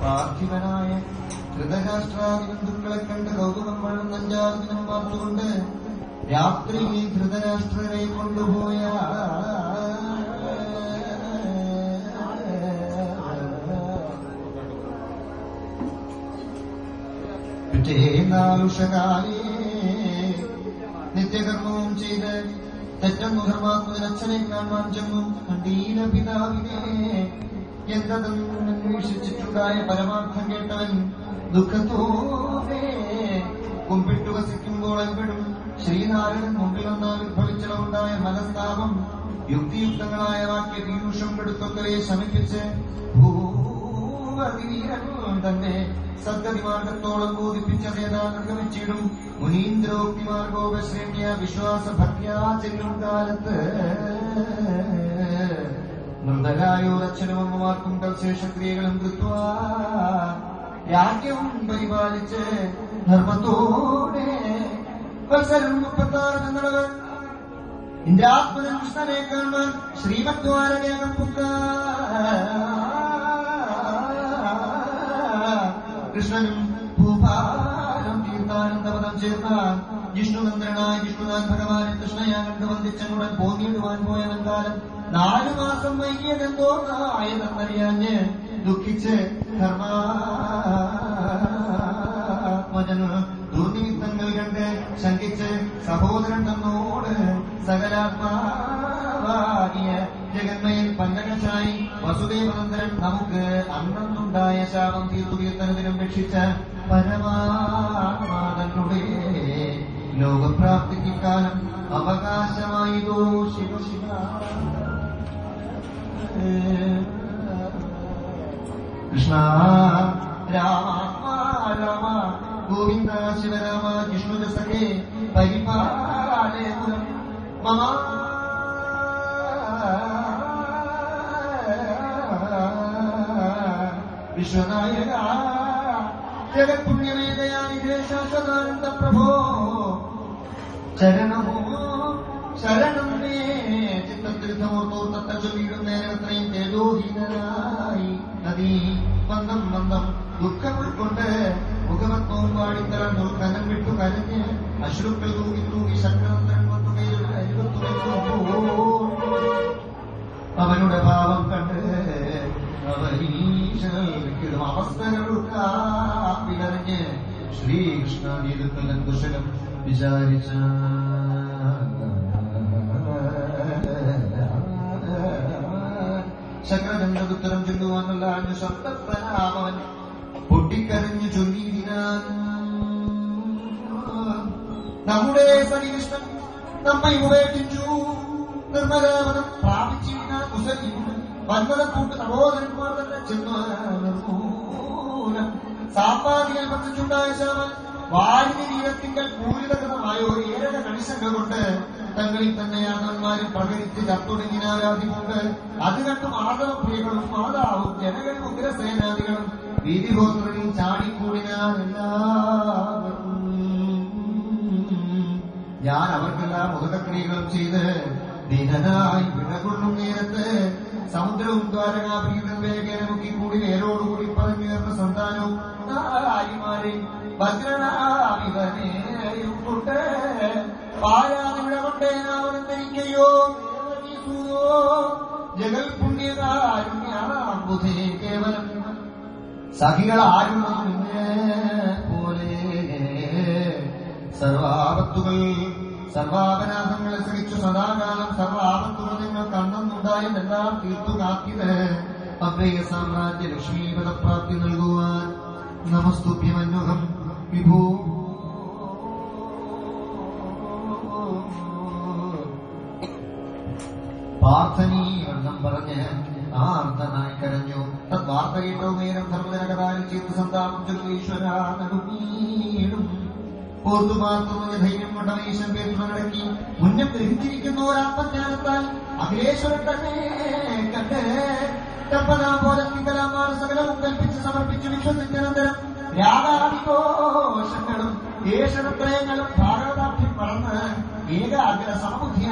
പാർത്ഥിവനായ ധൃതരാഷ്ട്രാദി ബന്ധുക്കളെ കണ്ട് കൗതുകം വഴുന്ന അഞ്ചാറ് ദിനം പാർത്തുകൊണ്ട് രാത്രിയിൽ ധൃതരാഷ്ട്രരെ കൊണ്ടുപോയ പിറ്റേന്നാളുഷകാലേ നിത്യകർമ്മവും ചെയ്ത് തെറ്റന്നു ധർമാത്മകൻ അച്ഛനെ കാണാൻ ചെന്നു കണ്ടീന പിതാവിനെ എന്തെന്ന് അന്വേഷിച്ചിട്ടുണ്ടായ പരമാർത്ഥം കേട്ടവൻ ദുഃഖത്തോടെ കുമ്പിട്ടു വസിക്കുമ്പോൾ എവിടും ശ്രീനാരായണൻ മുമ്പിൽ നിന്ന് ഉത്ഭവിച്ചതുണ്ടായ മനസ്താപം യുക്തിയുക്തങ്ങളായ വാക്യ പീയൂഷം എടുത്തൊക്കെ ശമിപ്പിച്ച് ഭൂവീരൻ തന്നെ സദ്ഗതി മാർഗത്തോളം ബോധിപ്പിച്ച നേതാഗമിച്ചിടും മുനീന്ദ്രോക്തി മാർഗോപശ്രേണ്യ വിശ്വാസ ഭക്യാ ചെല്ലും കാലത്ത് മൃതരായോരച്ഛനും അമ്മമാർക്കും കൽശേഷക്രിയകളും കൃത്വ രാജ്യവും പരിപാലിച്ച് ധർമ്മത്തോടെ വത്സരം മുപ്പത്താറ് നിന്നളവ് ഇന്ദ്രാത്മജൻ കൃഷ്ണനെ കാണാൻ ശ്രീമദ്വാരകേകം പുക്ക കൃഷ്ണനും ഭൂഭാരം തീർത്ഥാനന്ദപദം ചേർന്ന ജിഷ്ണുനന്ദനായ ജിഷ്ണുനാഥ് ഭഗവാനെ കൃഷ്ണയാ കണ്ട് വന്ദിച്ചനുടൻ പോന്നിടുവാൻ പോയവൻ കാലം നാലു മാസം വൈകിയതെന്തോ ആയതെന്നറിയാഞ്ഞ് ദുഃഖിച്ച് ധർമാത്മജന് ദുർനിമിത്തങ്ങൾ കണ്ട് ശങ്കിച്ച് സഹോദരൻ തന്നോട് സകലാത്മാവാകിയ ജഗന്മയിൽ പഞ്ചകശായി വസുദേവനന്ദരൻ നമുക്ക് അന്നുണ്ടായ ശാപം തീർത്തു തീർത്തനത്തിനും രക്ഷിച്ച പരമാത്മാതനുടെ ലോകപ്രാപ്തിക്ക് കാലം അവകാശമായതോ ശിവ ശിവ കൃഷ്ണ രാമ രാമ ഗോവിന്ദ ശിവരാമ ജിഷ്ണുരസകേ പരിപാലയപുരം മമ വിശ്വനായക ജഗത്പുണ്യമേതയാനിധേ ശാശ്വതാനന്ദ പ്രഭോ ചരണമോ ശരണം മേ ചിത്തത്തിരുത്തമോർത്തോർത്തത്ത ചൊല്ലിയിടും നേരത്രയും തേജോഹീനരായി നദീ മന്ദം മന്ദം ദുഃഖം ഉൾക്കൊണ്ട് മുഖമത്വവും പാടിത്തരന്നു കനം വിട്ടു കരഞ്ഞ് അശ്രുക്കൾ തൂകി തൂകി ശക്രനന്ദൻ വന്നു കയ്യിൽ അരികത്തുവെച്ചു അവനുടെ ഭാവം കണ്ട് അവരീശനും അവസ്ഥകളുക്കാറിഞ്ഞ് ശ്രീകൃഷ്ണ നീതുക്കലൻ കുശലം വിചാരിച്ച ശക്രചന്ദ്രപുത്രം ചൊല്ലുവാനുള്ള അഞ്ഞു ശബ്ദപ്രനാമവൻ പൊട്ടിക്കരഞ്ഞു ചൊല്ലിയിരാൻ നമ്മുടെ സരികൃഷ്ണൻ നമ്മെ ഉപേക്ഷിച്ചു നിർമ്മലാവനം പ്രാപിച്ചിരുന്ന കുസലിയും വന്മതക്കൂട്ട് സഹോദരന്മാർ തന്നെ ചെന്നു നിർമൂലം സാപ്പാദികൾ വന്നിട്ടുണ്ടായ ശാമൻ വാരിന് തീരത്തിങ്കൽ പൂരിതകൃതമായ ഒരു ഏഴര കണിശങ്ക കൊണ്ട് തങ്ങളിൽ തന്നെ യാതന്മാരും പകരിച്ച് ചത്തൊടുങ്ങിനാരാധികൊണ്ട് അത് കണ്ടും ആദവപ്രിയകളും മാതാവും ജനകളും ഉഗ്രസേനാദികളും വീതിഗോത്രരിൽ ചാടിക്കൂടിനാരെല്ലാവരും ഞാൻ അവർക്കെല്ലാം മുഖക്രിയകളും ചെയ്ത് ദീനനായി പിഴകൊള്ളും നേരത്ത് സമുദ്രവും ദ്വാരകാഭീതം വേഗേന മുക്കിക്കൂടി നേരോടുകൂടി പറഞ്ഞുയർന്ന സന്താനവും നാരിമാരെ വജ്രണാവിവനെയും കൊണ്ട് പാരാതിവിടെ കൊണ്ടേനാവനെന്നിരിക്കയോ ജഗൽ പുണ്യകാരുണ്യാബുധേ കേവലം സഖികളാരും നിന്നെ പോലെ സർവാപത്തുകൾ സർവാപരാധങ്ങളെ സഹിച്ചു സദാകാലം സർവാപത്തുകൾ നിങ്ങൾക്ക് അന്നെന്നുണ്ടായതെല്ലാം തീർത്തു കാത്തിത് അഭയ സാമ്രാജ്യ ലക്ഷ്മീപദപ്രാപ്തി നൽകുവാൻ നമസ്തുഭ്യമന്വഹം വിഭൂ പാർത്ഥനീയെണ്ണം പറഞ്ഞ് ആർത്തനായി കരഞ്ഞു തദ്വാർത്ത കേട്ടോ നേരം ധർമ്മജനകതാരിൽ ചെയ്ത് സന്താപം ചൊല്ലു ഈശ്വര നടുമീടും ഓർത്തുപാർത്തുന്ന ധൈര്യം കൊണ്ട ഈശ്വൻ പേരുമടക്കി മുന്നം ഗ്രഹിച്ചിരിക്കുന്ന ഒരാത്മജ്ഞാനത്താൽ അഖിലേശ്വരൻ തന്നെ കണ്ട് തപ്പനാ പോലെ തിങ്കലാമാർ സകലവും കൽപ്പിച്ച് സമർപ്പിച്ച് വിശ്വസിച്ചനന്തരം രാഗാദികോശങ്ങളും ഏഷണത്രയങ്ങളും ഭാഗവതാഭ്യം പറന്ന് ഏകാഗ്ര സമബുദ്ധിയ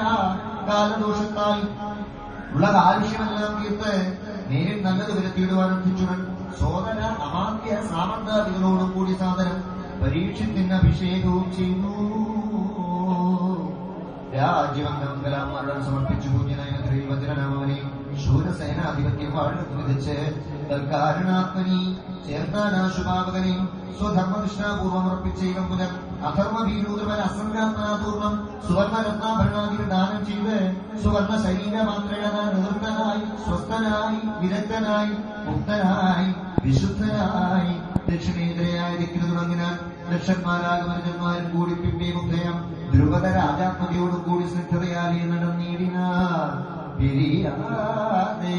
കാലദോഷത്താൽ ഉള്ള ആവശ്യമെല്ലാം തീർത്ത് നേരിൽ നല്ലത് വരുത്തിയിടുവാൻ അർത്ഥിച്ചുവൻ സോദര അമാത്യ സാമന്താദികളോടും കൂടി സാധനം പരീക്ഷത്തിന് അഭിഷേകവും ചെയ്തു രാജ്യമംഗലമാരുടെ സമർപ്പിച്ചു പൂജ്യനായ ദൈവജനനാമനെയും ശൂരസേനാധിപത്യം വാഴ്ന്നു വിധിച്ച് തൽക്കാരണാത്മനി ചേർത്താനാശുഭാവകനെയും സ്വധർമ്മനിഷ്ഠാപൂർവം അർപ്പിച്ചേകം പുനർ അധർമ്മഭീരൂതവൻ അസംഗാത്മാപൂർവം സുവർണരത്നാഭരണാദികൾ ദാനം ചെയ്ത് സുവർണ ശരീരമാത്രയാ നിവൃത്തനായി സ്വസ്ഥനായി വിരക്തനായി മുക്തനായി വിശുദ്ധനായി ദക്ഷിണേന്ദ്രയായ ദിക്കിന് തുടങ്ങിനാൽ ലക്ഷന്മാരാകുമരന്മാരും കൂടി പിമ്പേ മുഖയം ധ്രുവത രാജാത്മതയോടും കൂടി സ്നിഗ്ധതയാലേ നടന്നീടിന പിരിയാതെ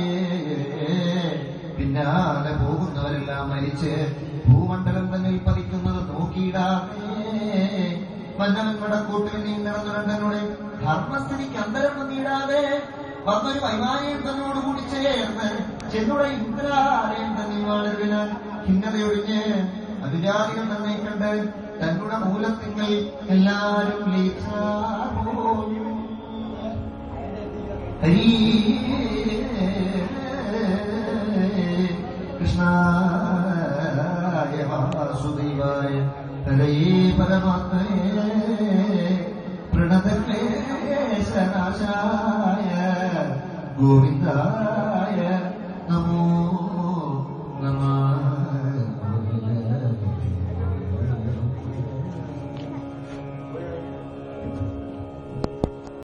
പിന്നാലെ പോകുന്നവരെല്ലാം മരിച്ച് ഭൂമണ്ഡലം തന്നിൽ പതിക്കുന്നത് നോക്കിയിടാതെ വന്നവൻ വടക്കൂട്ടിൽ നീ നടന്നുരണ്ടനോടെ ധർമ്മസ്ഥിതിക്ക് അന്തരം വന്നിടാതെ വന്നൊരു വൈമാനിയൻ തന്നോടുകൂടി ചേർന്ന് ചെന്നുട ഇന്ദ്രാലയം തന്നിൽ വാഴവിനാൽ ഖിന്നതയൊഴിഞ്ഞ് അനുജാതികൾ തന്നെ കണ്ട് തന്നുടെ മൂലത്തിങ്ങൾ എല്ലാരും ലയിച്ചാപോയും ഹരി കൃഷ്ണായ വാസുദേവായ ഹരേ പരമാത്മനേ പ്രണതക്ലേശനാശായ ഗോവിന്ദായ